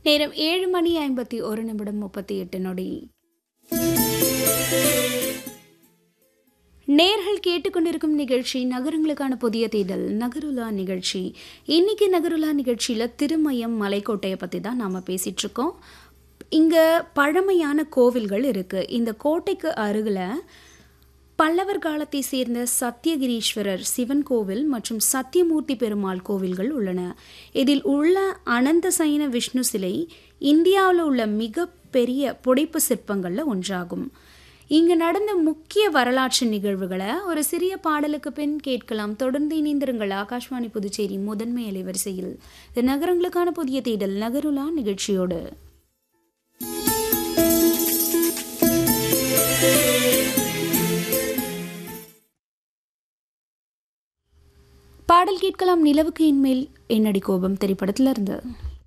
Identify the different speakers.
Speaker 1: நேரம் ஏழு மணி ஐம்பத்தி ஒரு நிமிடம் முப்பத்தி எட்டு நொடி நேர்கள் கேட்டுக்கொண்டிருக்கும் நிகழ்ச்சி நகரங்களுக்கான புதிய தேடல் நகருலா நிகழ்ச்சி இன்னைக்கு நகருலா நிகழ்ச்சியில் திருமயம் மலைக்கோட்டையை பற்றி தான் நாம் பேசிகிட்டு இருக்கோம் இங்கே பழமையான கோவில்கள் இருக்குது இந்த கோட்டைக்கு அருகில் பல்லவர் காலத்தை சேர்ந்த சத்தியகிரீஸ்வரர் சிவன் கோவில் மற்றும் சத்தியமூர்த்தி பெருமாள் கோவில்கள் உள்ளன இதில் உள்ள அனந்த சயன விஷ்ணு சிலை இந்தியாவில் உள்ள மிகப்பெரிய புடைப்பு சிற்பங்களில் ஒன்றாகும் இங்கு நடந்த முக்கிய வரலாற்று நிகழ்வுகளை ஒரு சிறிய பாடலுக்கு பின் கேட்கலாம் தொடர்ந்து இணைந்திருங்கள் ஆகாஷ்வாணி புதுச்சேரி முதன்மை அலைவரிசையில் இது நகரங்களுக்கான புதிய தேடல் நகருலா நிகழ்ச்சியோடு பாடல் கேட்கலாம் நிலவுக்கு இன்மேல் என்னடி கோபம் திரைப்படத்துல இருந்து